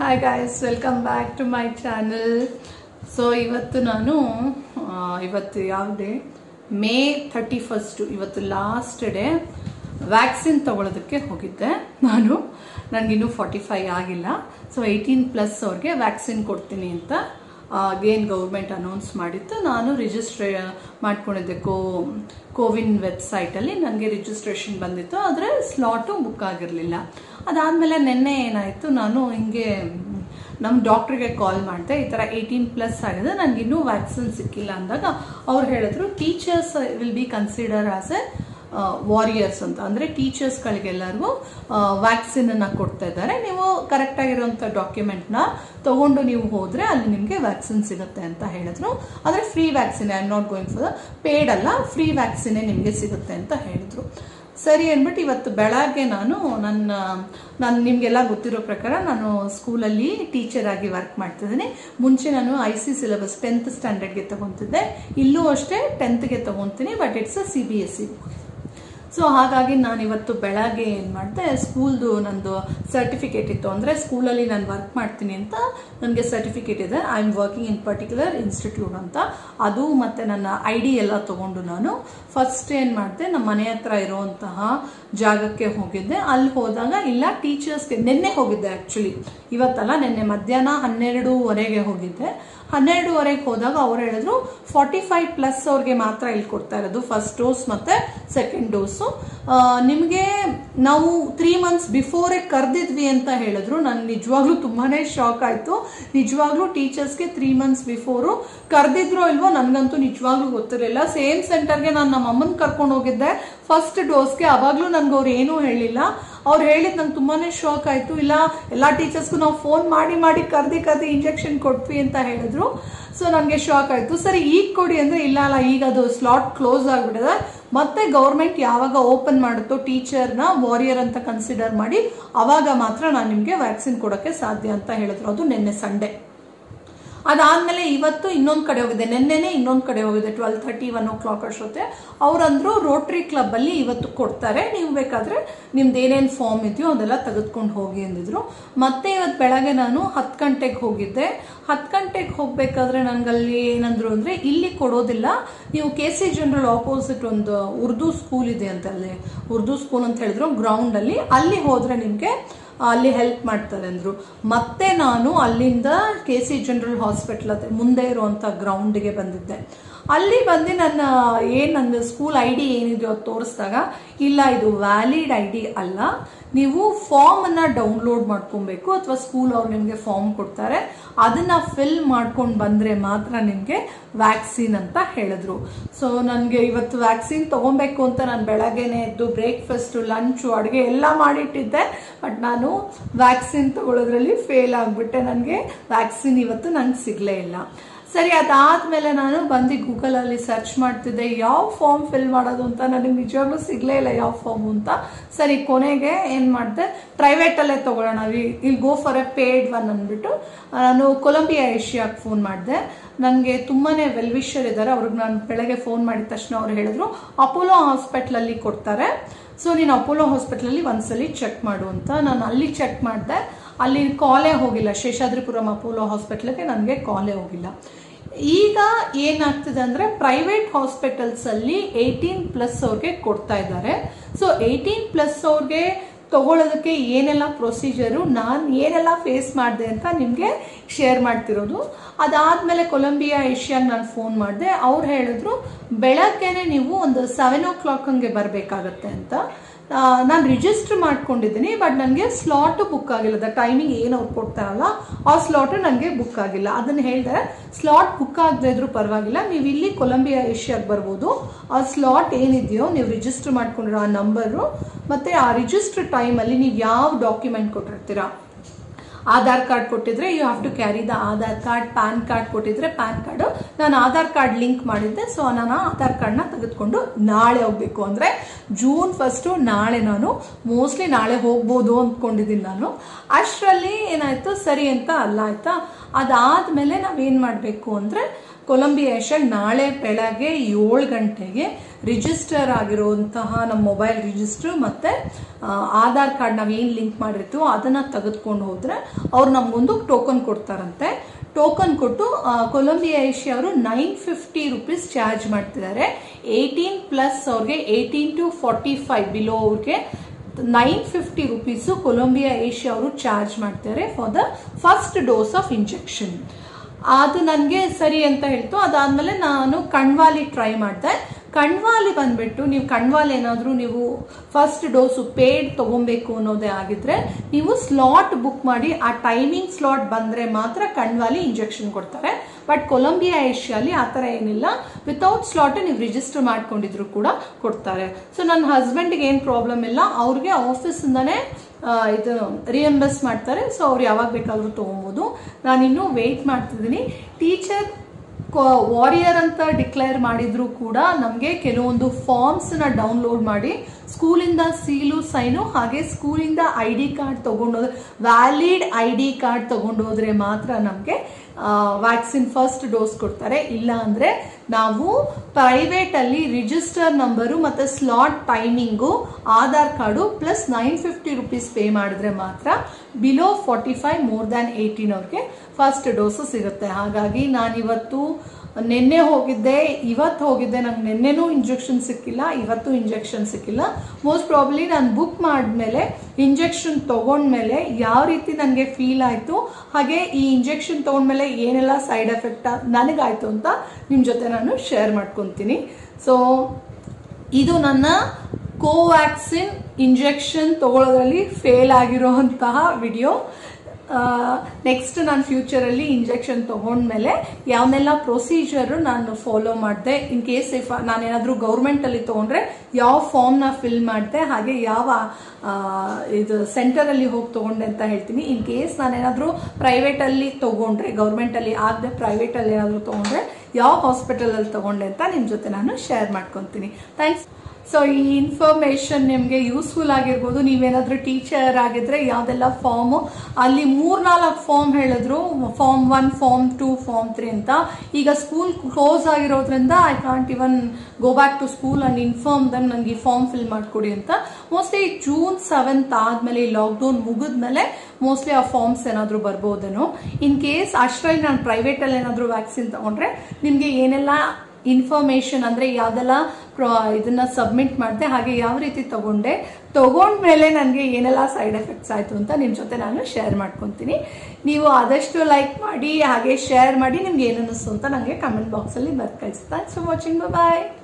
hi guys welcome back to my channel so ಇವತ್ತು ನಾನು ಆ, ಇವತ್ತು ಯಾವ ಡೇ ಮೇ ಥರ್ಟಿ ಫಸ್ಟು ಇವತ್ತು ಲಾಸ್ಟ್ ಡೇ ವ್ಯಾಕ್ಸಿನ್ ತಗೊಳ್ಳೋದಕ್ಕೆ ಹೋಗಿದ್ದೆ ನಾನು ನನಗಿನ್ನೂ ಫಾರ್ಟಿ ಫೈವ್ ಆಗಿಲ್ಲ ಸೊ ಏಯ್ಟೀನ್ ಪ್ಲಸ್ ಅವ್ರಿಗೆ ವ್ಯಾಕ್ಸಿನ್ ಕೊಡ್ತೀನಿ ಅಂತ ಅಗೇನ್ ಗೌರ್ಮೆಂಟ್ ಅನೌನ್ಸ್ ಮಾಡಿತ್ತು ನಾನು ರಿಜಿಸ್ಟ್ರೇ ಮಾಡ್ಕೊಂಡಿದ್ದೆ ಕೋ ಕೋವಿನ್ ವೆಬ್ಸೈಟಲ್ಲಿ ನನಗೆ ರಿಜಿಸ್ಟ್ರೇಷನ್ ಬಂದಿತ್ತು ಆದರೆ ಸ್ಲಾಟು ಬುಕ್ ಆಗಿರಲಿಲ್ಲ ಅದಾದಮೇಲೆ ನಿನ್ನೆ ಏನಾಯಿತು ನಾನು ಹಿಂಗೆ ನಮ್ಮ ಡಾಕ್ಟ್ರಿಗೆ ಕಾಲ್ ಮಾಡಿದೆ ಈ ಥರ ಏಯ್ಟೀನ್ ಪ್ಲಸ್ ಆಗಿದೆ ನನಗಿನ್ನೂ ವ್ಯಾಕ್ಸಿನ್ ಸಿಕ್ಕಿಲ್ಲ ಅಂದಾಗ ಅವ್ರು ಹೇಳಿದ್ರು teachers will be consider as a warriors ಅಂತ ಅಂದರೆ ಟೀಚರ್ಸ್ಗಳಿಗೆಲ್ಲರಿಗೂ ವ್ಯಾಕ್ಸಿನ್ ಅನ್ನ ಕೊಡ್ತಾ ಇದ್ದಾರೆ ನೀವು ಕರೆಕ್ಟ್ ಆಗಿರುವಂಥ ಡಾಕ್ಯುಮೆಂಟ್ನ ತಗೊಂಡು ನೀವು ಹೋದ್ರೆ ಅಲ್ಲಿ ನಿಮಗೆ ವ್ಯಾಕ್ಸಿನ್ ಸಿಗುತ್ತೆ ಅಂತ ಹೇಳಿದ್ರು ಆದರೆ free vaccine I am not going for paid ಅಲ್ಲ ಫ್ರೀ ವ್ಯಾಕ್ಸಿನೇ ನಿಮಗೆ ಸಿಗುತ್ತೆ ಅಂತ ಹೇಳಿದ್ರು ಸರಿ ಅಂದ್ಬಿಟ್ಟು ಇವತ್ತು ಬೆಳಗ್ಗೆ ನಾನು ನನ್ನ ನಾನು ನಿಮಗೆಲ್ಲ ಗೊತ್ತಿರೋ ಪ್ರಕಾರ ನಾನು ಸ್ಕೂಲಲ್ಲಿ ಟೀಚರ್ ಆಗಿ ವರ್ಕ್ ಮಾಡ್ತಿದ್ದೀನಿ ಮುಂಚೆ ನಾನು ಐ ಸಿ ಸಿಲೆಬಸ್ ಟೆಂತ್ ಸ್ಟ್ಯಾಂಡರ್ಡ್ಗೆ ತಗೊತಿದ್ದೆ ಇಲ್ಲೂ ಅಷ್ಟೇ ಟೆಂತ್ಗೆ ತಗೊತೀನಿ but it's a C B S C so ಹಾಗಾಗಿ ನಾನು ಇವತ್ತು ಬೆಳಗ್ಗೆ ಏನು ಮಾಡಿದೆ ಸ್ಕೂಲ್ದು ನಂದು ಸರ್ಟಿಫಿಕೇಟ್ ಇತ್ತು ಅಂದರೆ ಸ್ಕೂಲಲ್ಲಿ ನಾನು ವರ್ಕ್ ಮಾಡ್ತೀನಿ ಅಂತ ನನಗೆ ಸರ್ಟಿಫಿಕೇಟ್ ಇದೆ I am working in particular institute ಅಂತ ಅದು ಮತ್ತು ನನ್ನ ಐ ಡಿ ಎಲ್ಲ ತಗೊಂಡು ನಾನು ಫಸ್ಟ್ ಏನು ಮಾಡಿದೆ ನಮ್ಮ ಮನೆ ಹತ್ರ ಇರುವಂತಹ ಜಾಗಕ್ಕೆ ಹೋಗಿದ್ದೆ ಅಲ್ಲಿ ಹೋದಾಗ ಇಲ್ಲ ಟೀಚರ್ಸ್ಗೆ ನಿನ್ನೆ ಹೋಗಿದ್ದೆ ಆ್ಯಕ್ಚುಲಿ ಇವತ್ತಲ್ಲ ನಿನ್ನೆ ಮಧ್ಯಾಹ್ನ ಹನ್ನೆರಡೂವರೆಗೆ ಹೋಗಿದ್ದೆ ಹನ್ನೆರಡುವರೆಗೆ ಹೋದಾಗ ಅವ್ರು ಹೇಳಿದ್ರು ಫಾರ್ಟಿ ಫೈವ್ ಪ್ಲಸ್ ಅವ್ರಿಗೆ ಮಾತ್ರ ಇಲ್ಲಿ ಕೊಡ್ತಾ ಇರೋದು ಫಸ್ಟ್ ಡೋಸ್ ಮತ್ತೆ ಸೆಕೆಂಡ್ ಡೋಸು ನಿಮಗೆ ನಾವು ತ್ರೀ ಮಂತ್ಸ್ ಬಿಫೋರೇ ಕರೆದಿದ್ವಿ ಅಂತ ಹೇಳಿದ್ರು ನನ್ಗೆ ನಿಜವಾಗ್ಲೂ ತುಂಬಾನೇ ಶಾಕ್ ಆಯ್ತು ನಿಜವಾಗ್ಲೂ ಟೀಚರ್ಸ್ಗೆ ತ್ರೀ ಮಂತ್ಸ್ ಬಿಫೋರು ಕರೆದಿದ್ರೋ ಇಲ್ವೋ ನನಗಂತೂ ನಿಜವಾಗ್ಲೂ ಗೊತ್ತಿರಲಿಲ್ಲ ಸೇಮ್ ಸೆಂಟರ್ಗೆ ನಾನು ನಮ್ಮ ಅಮ್ಮನ ಕರ್ಕೊಂಡು ಹೋಗಿದ್ದೆ ಫಸ್ಟ್ ಡೋಸ್ಗೆ ಅವಾಗ್ಲೂ ನನ್ಗೆ ಅವ್ರು ಏನೂ ಹೇಳಿಲ್ಲ ಅವ್ರು ಹೇಳಿದ್ ನಂಗೆ ತುಂಬಾನೇ ಶಾಕ್ ಆಯ್ತು ಇಲ್ಲ ಎಲ್ಲಾ ಟೀಚರ್ಸ್ಗೂ ನಾವು ಫೋನ್ ಮಾಡಿ ಮಾಡಿ ಕರ್ದಿ ಕರ್ದಿ ಇಂಜೆಕ್ಷನ್ ಕೊಟ್ವಿ ಅಂತ ಹೇಳಿದ್ರು ಸೊ ನನಗೆ ಶಾಕ್ ಆಯ್ತು ಸರಿ ಈಗ ಕೊಡಿ ಅಂದ್ರೆ ಇಲ್ಲ ಅಲ್ಲ ಈಗ ಅದು ಸ್ಲಾಟ್ ಕ್ಲೋಸ್ ಆಗ್ಬಿಟ್ಟಿದೆ ಮತ್ತೆ ಗೌರ್ಮೆಂಟ್ ಯಾವಾಗ ಓಪನ್ ಮಾಡುತ್ತೋ ಟೀಚರ್ನ ವಾರಿಯರ್ ಅಂತ ಕನ್ಸಿಡರ್ ಮಾಡಿ ಅವಾಗ ಮಾತ್ರ ನಾನು ನಿಮಗೆ ವ್ಯಾಕ್ಸಿನ್ ಕೊಡೋಕ್ಕೆ ಸಾಧ್ಯ ಅಂತ ಹೇಳಿದ್ರು ಅದು ನಿನ್ನೆ ಸಂಡೇ ಅದಾದ್ಮೇಲೆ ಇವತ್ತು ಇನ್ನೊಂದು ಕಡೆ ಹೋಗಿದೆ ನಿನ್ನೆನೆ ಇನ್ನೊಂದು ಕಡೆ ಹೋಗಿದೆ twelve thirty one o'clock ಅಷ್ಟೊತ್ತೆ ಅವ್ರಂದ್ರು ರೋಟ್ರಿ ಕ್ಲಬ್ ಅಲ್ಲಿ ಇವತ್ತು ಕೊಡ್ತಾರೆ ನೀವು ಬೇಕಾದ್ರೆ ನಿಮ್ದು ಏನೇನು ಫಾರ್ಮ್ ಇದೆಯೋ ಅದೆಲ್ಲ ತೆಗೆದುಕೊಂಡು ಹೋಗಿ ಅಂದಿದ್ರು ಮತ್ತೆ ಇವತ್ತು ಬೆಳಗ್ಗೆ ನಾನು ಹತ್ತು ಗಂಟೆಗೆ ಹೋಗಿದ್ದೆ ಹತ್ತು ಗಂಟೆಗೆ ಹೋಗ್ಬೇಕಾದ್ರೆ ನಂಗಲ್ಲಿ ಏನಂದ್ರು ಅಂದ್ರೆ ಇಲ್ಲಿ ಕೊಡೋದಿಲ್ಲ ನೀವು ಕೆ ಸಿ ಜನರಲ್ ಆಪೋಸಿಟ್ ಒಂದು ಉರ್ದು ಸ್ಕೂಲ್ ಇದೆ ಅಂತ ಅಲ್ಲಿ ಉರ್ದು ಸ್ಕೂಲ್ ಅಂತ ಹೇಳಿದ್ರು ಗ್ರೌಂಡ್ ಅಲ್ಲಿ ಅಲ್ಲಿ ಹೋದ್ರೆ ನಿಮ್ಗೆ ಅಲ್ಲಿ ಹೆಲ್ಪ್ ಮಾಡ್ತಾರೆ ಅಂದ್ರು ಮತ್ತೆ ನಾನು ಅಲ್ಲಿಂದ ಕೆ ಸಿ ಜನರಲ್ ಹಾಸ್ಪಿಟಲ್ ಹತ್ರ ಮುಂದೆ ಇರುವಂತ ಗ್ರೌಂಡ್ಗೆ ಬಂದಿದ್ದೆ ಅಲ್ಲಿ ಬಂದು ನನ್ನ ಏನ್ ನನ್ನ ಸ್ಕೂಲ್ ಐ ಡಿ ಏನಿದೆಯೋ ಅದು ತೋರಿಸಿದಾಗ ಇಲ್ಲ ಇದು ವ್ಯಾಲಿಡ್ ಐ ಡಿ ಅಲ್ಲ ನೀವು ಫಾರ್ಮ್ ಅನ್ನ ಡೌನ್ಲೋಡ್ ಮಾಡ್ಕೊಬೇಕು ಅಥವಾ ಸ್ಕೂಲ್ ಅವ್ರು ನಿಮಗೆ ಫಾರ್ಮ್ ಕೊಡ್ತಾರೆ ಅದನ್ನ ಫಿಲ್ ಮಾಡ್ಕೊಂಡು ಬಂದ್ರೆ ಮಾತ್ರ ನಿಮಗೆ ವ್ಯಾಕ್ಸಿನ್ ಅಂತ ಹೇಳಿದ್ರು ಸೊ ನನಗೆ ಇವತ್ತು ವ್ಯಾಕ್ಸಿನ್ ತಗೊಬೇಕು ಅಂತ ನಾನು ಬೆಳಗ್ಗೆನೆ ಎದ್ದು ಬ್ರೇಕ್ಫಾಸ್ಟ್ ಲಂಚು ಅಡುಗೆ ಎಲ್ಲ ಮಾಡಿಟ್ಟಿದ್ದೆ ಬಟ್ ನಾನು ವ್ಯಾಕ್ಸಿನ್ ತಗೊಳ್ಳೋದ್ರಲ್ಲಿ ಫೇಲ್ ಆಗಿಬಿಟ್ಟೆ ನನಗೆ ವ್ಯಾಕ್ಸಿನ್ ಇವತ್ತು ನಂಗೆ ಸಿಗಲೇ ಇಲ್ಲ ಸರಿ ಅದಾದ್ಮೇಲೆ ನಾನು ಬಂದು ಗೂಗಲ್ ಅಲ್ಲಿ ಸರ್ಚ್ ಮಾಡ್ತಿದ್ದೆ ಯಾವ ಫಾರ್ಮ್ ಫಿಲ್ ಮಾಡೋದು ಅಂತ ನನಗೆ ನಿಜವಾಗ್ಲೂ ಸಿಗ್ಲೇ ಇಲ್ಲ ಯಾವ ಫಾರ್ಮ್ ಅಂತ ಸರಿ ಕೊನೆಗೆ ಏನ್ ಮಾಡಿದೆ ಪ್ರೈವೇಟ್ ಅಲ್ಲೇ ತಗೊಳ್ಳೋಣ ಇಲ್ಲಿ go for a paid one ಅಂದ್ಬಿಟ್ಟು ನಾನು ಕೊಲಂಬಿಯಾ ಏಷ್ಯಾಗೆ ಫೋನ್ ಮಾಡಿದೆ ನನಗೆ ತುಂಬಾನೇ ವೆಲ್ ವಿಷರ್ ಇದ್ದಾರೆ ಅವ್ರಿಗೆ ನಾನು ಬೆಳಗ್ಗೆ ಫೋನ್ ಮಾಡಿದ ತಕ್ಷಣ ಅವ್ರು ಹೇಳಿದ್ರು ಅಪೋಲೋ ಹಾಸ್ಪಿಟ್ಲಲ್ಲಿ ಕೊಡ್ತಾರೆ ಸೊ ನೀನು ಅಪೋಲೋ ಹಾಸ್ಪಿಟ್ಲಲ್ಲಿ ಒಂದ್ಸಲಿ ಚೆಕ್ ಮಾಡು ಅಂತ ನಾನು ಅಲ್ಲಿ ಚೆಕ್ ಮಾಡಿದೆ ಅಲ್ಲಿ ಕಾಲೇ ಹೋಗಿಲ್ಲ ಶೇಷಾದ್ರಿಪುರಂ ಅಪೋಲೋ ಹಾಸ್ಪಿಟ್ಲಿಗೆ ನನಗೆ ಕಾಲೇ ಹೋಗಿಲ್ಲ ಈಗ ಏನಾಗ್ತಿದೆ ಅಂದ್ರೆ ಪ್ರೈವೇಟ್ ಹಾಸ್ಪಿಟಲ್ಸ್ ಅಲ್ಲಿ ಏಯ್ಟೀನ್ ಪ್ಲಸ್ ಅವ್ರಿಗೆ ಕೊಡ್ತಾ ಇದ್ದಾರೆ ಸೊ ಏಯ್ಟೀನ್ ಪ್ಲಸ್ ಅವ್ರಿಗೆ ತಗೊಳ್ಳೋದಕ್ಕೆ ಏನೆಲ್ಲ ಪ್ರೊಸೀಜರು ನಾನು ಏನೆಲ್ಲ ಫೇಸ್ ಮಾಡಿದೆ ಅಂತ ನಿಮಗೆ ಶೇರ್ ಮಾಡ್ತಿರೋದು ಅದಾದಮೇಲೆ ಕೊಲಂಬಿಯಾ ಏಷ್ಯಾಗೆ ನಾನು ಫೋನ್ ಮಾಡಿದೆ ಅವ್ರು ಹೇಳಿದ್ರು ಬೆಳಗ್ಗೆನೆ ನೀವು ಒಂದು ಸೆವೆನ್ ಓ ಕ್ಲಾಕ್ ಹಂಗೆ ಬರಬೇಕಾಗತ್ತೆ ಅಂತ ನಾನು ರಿಜಿಸ್ಟರ್ ಮಾಡ್ಕೊಂಡಿದ್ದೀನಿ ಬಟ್ ನನಗೆ ಸ್ಲಾಟ್ ಬುಕ್ ಆಗಿಲ್ಲ ದ ಟೈಮಿಂಗ್ ಏನು ಅವ್ರು ಕೊಡ್ತಾರಲ್ಲ ಆ ಸ್ಲಾಟ್ ನನಗೆ ಬುಕ್ ಆಗಿಲ್ಲ ಅದನ್ನ ಹೇಳಿದ್ರೆ ಸ್ಲಾಟ್ ಬುಕ್ ಆಗದೆ ಇದ್ರೂ ಪರವಾಗಿಲ್ಲ ನೀವು ಇಲ್ಲಿ ಕೊಲಂಬಿಯಾ ಏಷ್ಯಾಗೆ ಬರ್ಬೋದು ಆ ಸ್ಲಾಟ್ ಏನಿದೆಯೋ ನೀವು ರಿಜಿಸ್ಟರ್ ಮಾಡ್ಕೊಂಡಿರೋ ಆ ನಂಬರು ಮತ್ತೆ ಆ ರಿಜಿಸ್ಟರ್ ಟೈಮಲ್ಲಿ ನೀವು ಯಾವ ಡಾಕ್ಯುಮೆಂಟ್ ಕೊಟ್ಟಿರ್ತೀರಾ ಆಧಾರ್ ಕಾರ್ಡ್ ಕೊಟ್ಟಿದ್ರೆ you have to carry the Aadhaar card PAN card ಕೊಟ್ಟಿದ್ರೆ ಪ್ಯಾನ್ ಕಾರ್ಡ್ ನಾನು ಆಧಾರ್ ಕಾರ್ಡ್ ಲಿಂಕ್ ಮಾಡಿದ್ದೆ ಸೊ ನಾನು ಆಧಾರ್ ಕಾರ್ಡ್ನ ತೆಗೆದುಕೊಂಡು ನಾಳೆ ಹೋಗ್ಬೇಕು ಅಂದ್ರೆ ಜೂನ್ ಫಸ್ಟು ನಾಳೆ ನಾನು ಮೋಸ್ಟ್ಲಿ ನಾಳೆ ಹೋಗ್ಬೋದು ಅಂದ್ಕೊಂಡಿದ್ದೀನಿ ನಾನು ಅಷ್ಟರಲ್ಲಿ ಏನಾಯ್ತು ಸರಿ ಅಂತ ಅಲ್ಲ ಆಯ್ತಾ ಅದಾದ್ಮೇಲೆ ನಾವೇನ್ ಮಾಡಬೇಕು ಅಂದ್ರೆ ಕೊಲಂಬಿಯಾ ಏಷ್ಯಾ ನಾಳೆ ಬೆಳಗ್ಗೆ ಏಳು ಗಂಟೆಗೆ ರಿಜಿಸ್ಟರ್ ಆಗಿರುವಂತಹ ನಮ್ಮ ಮೊಬೈಲ್ ರಿಜಿಸ್ಟರ್ ಮತ್ತೆ ಆ, ಆಧಾರ್ ಕಾರ್ಡ್ ನಾವು ಏನು ಲಿಂಕ್ ಮಾಡಿರ್ತೀವೋ ಅದನ್ನ ತೆಗೆದುಕೊಂಡು ಹೋದ್ರೆ ಅವ್ರು ನಮಗೊಂದು ಟೋಕನ್ ಕೊಡ್ತಾರಂತೆ ಟೋಕನ್ ಕೊಟ್ಟು ಆ, ಕೊಲಂಬಿಯಾ ಏಷ್ಯಾ ಅವರು ನೈನ್ ಫಿಫ್ಟಿ ರುಪೀಸ್ ಚಾರ್ಜ್ ಮಾಡ್ತಿದ್ದಾರೆ ಏಯ್ಟೀನ್ ಪ್ಲಸ್ ಅವ್ರಿಗೆ eighteen to forty five below ಅವ್ರಿಗೆ nine fifty rupees Columbia Asia ಅವರು ಚಾರ್ಜ್ ಮಾಡ್ತಾರೆ for the first dose of injection ಅದು ನನಗೆ ಸರಿ ಅಂತ ಹೇಳ್ತು ಅದಾದ್ಮೇಲೆ ನಾನು ಕಣ್ವಾಲಿ ಟ್ರೈ ಮಾಡಿದೆ ಕಣ್ವಾಲಿ ಬಂದ್ಬಿಟ್ಟು ನೀವು ಕಣ್ವಾಲಿ ಏನಾದರೂ ನೀವು ಫಸ್ಟ್ ಡೋಸು ಪೇಡ್ ತಗೊಬೇಕು ಅನ್ನೋದೇ ಆಗಿದ್ರೆ ನೀವು ಸ್ಲಾಟ್ ಬುಕ್ ಮಾಡಿ ಆ ಟೈಮಿಂಗ್ ಸ್ಲಾಟ್ ಬಂದ್ರೆ ಮಾತ್ರ ಕಣ್ವಾಲಿ ಇಂಜೆಕ್ಷನ್ ಕೊಡ್ತಾರೆ ಬಟ್ ಕೊಲಂಬಿಯಾ ಏಷ್ಯಾಲಿ ಆ ಥರ ಏನಿಲ್ಲ ವಿತೌಟ್ ಸ್ಲಾಟ್ ನೀವು ರಿಜಿಸ್ಟರ್ ಮಾಡ್ಕೊಂಡಿದ್ರು ಕೂಡ ಕೊಡ್ತಾರೆ ಸೊ ನನ್ನ ಹಸ್ಬೆಂಡ್ಗೆ ಏನು ಪ್ರಾಬ್ಲಮ್ ಇಲ್ಲ ಅವ್ರಿಗೆ ಆಫೀಸಿಂದನೇ ಇದು ರಿಯಂಬರ್ಸ್ ಮಾಡ್ತಾರೆ ಸೊ ಅವ್ರು ಯಾವಾಗ ಬೇಕಾದರೂ ತೊಗೊಬೋದು ನಾನಿನ್ನೂ ವೆಯ್ಟ್ ಮಾಡ್ತಿದ್ದೀನಿ ಟೀಚರ್ ವಾರಿಯರ್ ಅಂತ ಡಿಕ್ಲೇರ್ ಮಾಡಿದ್ರು ಕೂಡ ನಮಗೆ ಕೆಲವೊಂದು ಫಾರ್ಮ್ಸ್ ನ ಡೌನ್ಲೋಡ್ ಮಾಡಿ ಸ್ಕೂಲಿಂದ ಸೀಲು ಸೈನು ಹಾಗೆ ಸ್ಕೂಲಿಂದ ಐ ಡಿ ಕಾರ್ಡ್ ತಗೊಂಡೋದ್ರೆ ವ್ಯಾಲಿಡ್ ಐ ಡಿ ಕಾರ್ಡ್ ತಗೊಂಡೋದ್ರೆ ಮಾತ್ರ ನಮಗೆ ವ್ಯಾಕ್ಸಿನ್ ಫಸ್ಟ್ ಡೋಸ್ ಕೊಡ್ತಾರೆ ಇಲ್ಲ ಅಂದ್ರೆ ನಾವು ಪ್ರೈವೇಟ್ ಅಲ್ಲಿ ರಿಜಿಸ್ಟರ್ ನಂಬರು ಮತ್ತೆ slot timing Aadhaar card plus nine fifty rupees pay ಮಾಡಿದ್ರೆ ಮಾತ್ರ below forty five more than eighteen ಅವ್ರಿಗೆ ಫಸ್ಟ್ ಡೋಸು ಸಿಗುತ್ತೆ ಹಾಗಾಗಿ ನಾನಿವತ್ತು ನಿನ್ನೆ ಹೋಗಿದ್ದೆ ಇವತ್ತು ಹೋಗಿದ್ದೆ ನಂಗೆ ನಿನ್ನೆನೂ ಇಂಜೆಕ್ಷನ್ ಸಿಕ್ಕಿಲ್ಲ ಇವತ್ತು ಇಂಜೆಕ್ಷನ್ ಸಿಕ್ಕಿಲ್ಲ ಮೋಸ್ಟ್ ಪ್ರಾಬ್ಲಿ ನಾನು ಬುಕ್ ಮಾಡಿದ್ಮೇಲೆ ಇಂಜೆಕ್ಷನ್ ತಗೊಂಡ್ಮೇಲೆ ಯಾವ ರೀತಿ ನನಗೆ ಫೀಲ್ ಆಯಿತು ಹಾಗೆ ಈ ಇಂಜೆಕ್ಷನ್ ತಗೊಂಡ್ಮೇಲೆ ಏನೆಲ್ಲ ಸೈಡ್ ಎಫೆಕ್ಟ್ ನನಗಾಯ್ತು ಅಂತ ನಿಮ್ಮ ಜೊತೆ ನಾನು ಶೇರ್ ಮಾಡ್ಕೊತೀನಿ ಸೊ ಇದು ನನ್ನ ಕೋವ್ಯಾಕ್ಸಿನ್ ಇಂಜೆಕ್ಷನ್ ತಗೊಳ್ಳೋದ್ರಲ್ಲಿ ಫೇಲ್ ಆಗಿರೋಂತಹ ವಿಡಿಯೋ ನೆಕ್ಸ್ಟ್ ನಾನು ಫ್ಯೂಚರಲ್ಲಿ ಇಂಜೆಕ್ಷನ್ ತಗೊಂಡ್ಮೇಲೆ ಯಾವನ್ನೆಲ್ಲ ಪ್ರೊಸೀಜರ್ ನಾನು ಫಾಲೋ ಮಾಡಿದೆ ಇನ್ ಕೇಸ್ ಇಫ್ ನಾನೇನಾದರೂ ಗೌರ್ಮೆಂಟಲ್ಲಿ ತೊಗೊಂಡ್ರೆ ಯಾವ ಫಾರ್ಮ್ನ ಫಿಲ್ ಮಾಡಿದೆ ಹಾಗೆ ಯಾವ ಆ, ಇದು ಸೆಂಟರಲ್ಲಿ ಹೋಗಿ ತೊಗೊಂಡೆ ಅಂತ ಹೇಳ್ತೀನಿ ಇನ್ ಕೇಸ್ ನಾನೇನಾದರೂ ಪ್ರೈವೇಟಲ್ಲಿ ತೊಗೊಂಡ್ರೆ ಗೌರ್ಮೆಂಟಲ್ಲಿ ಆಗದೆ ಪ್ರೈವೇಟಲ್ಲಿ ಏನಾದರೂ ತೊಗೊಂಡ್ರೆ ಯಾವ ಹಾಸ್ಪಿಟಲಲ್ಲಿ ತೊಗೊಂಡೆ ಅಂತ ನಿಮ್ಮ ಜೊತೆ ನಾನು ಶೇರ್ ಮಾಡ್ಕೊತೀನಿ ಥ್ಯಾಂಕ್ಸ್ ಸೊ ಈ ಇನ್ಫಾರ್ಮೇಶನ್ ನಿಮಗೆ ಯೂಸ್ಫುಲ್ ಆಗಿರ್ಬೋದು ನೀವೇನಾದರೂ ಟೀಚರ್ ಆಗಿದ್ರೆ ಯಾವುದೆಲ್ಲ ಫಾರ್ಮು ಅಲ್ಲಿ ಮೂರ್ನಾಲ್ಕು ಫಾರ್ಮ್ ಹೇಳಿದ್ರು form one form two form three ಅಂತ ಈಗ ಸ್ಕೂಲ್ ಕ್ಲೋಸ್ ಆಗಿರೋದ್ರಿಂದ I can't even go back to school and inform them ನನಗೆ ಈ ಫಾರ್ಮ್ ಫಿಲ್ ಮಾಡಿಕೊಡಿ ಅಂತ ಮೋಸ್ಟ್ಲಿ ಜೂನ್ ಸೆವೆಂತ್ ಆದಮೇಲೆ ಈ ಲಾಕ್ಡೌನ್ ಮುಗಿದ್ಮೇಲೆ ಮೋಸ್ಟ್ಲಿ ಆ ಫಾರ್ಮ್ಸ್ ಏನಾದರೂ ಬರ್ಬೋದೇನೋ ಇನ್ ಕೇಸ್ ಅಷ್ಟರಲ್ಲಿ ನಾನು ಪ್ರೈವೇಟಲ್ಲಿ ಏನಾದರೂ ವ್ಯಾಕ್ಸಿನ್ ತಗೊಂಡ್ರೆ ನಿಮಗೆ ಏನೆಲ್ಲ ಇನ್ಫಾರ್ಮೇಶನ್ ಅಂದ್ರೆ ಯಾವ್ದೆಲ್ಲ ಪ್ರ- ಇದನ್ನ ಸಬ್ಮಿಟ್ ಮಾಡಿದೆ ಹಾಗೆ ಯಾವ ರೀತಿ ತಗೊಂಡೆ ತಗೊಂಡ್ಮೇಲೆ ನನಗೆ ಏನೆಲ್ಲ ಸೈಡ್ ಎಫೆಕ್ಟ್ಸ್ ಆಯ್ತು ಅಂತ ನಿಮ್ಮ ಜೊತೆ ನಾನು ಶೇರ್ ಮಾಡ್ಕೊತೀನಿ ನೀವು ಆದಷ್ಟು ಲೈಕ್ ಮಾಡಿ ಹಾಗೆ ಶೇರ್ ಮಾಡಿ ನಿಮ್ಗೆ ಏನು ಅನ್ನಿಸ್ತು ಅಂತ ನನಗೆ ಕಮೆಂಟ್ ಬಾಕ್ಸಲ್ಲಿ ಬರ್ದು ಕಳಿಸಿ ಥ್ಯಾಂಕ್ಸ್ ಫಾರ್ ವಾಚಿಂಗ್ ಬಾಯ್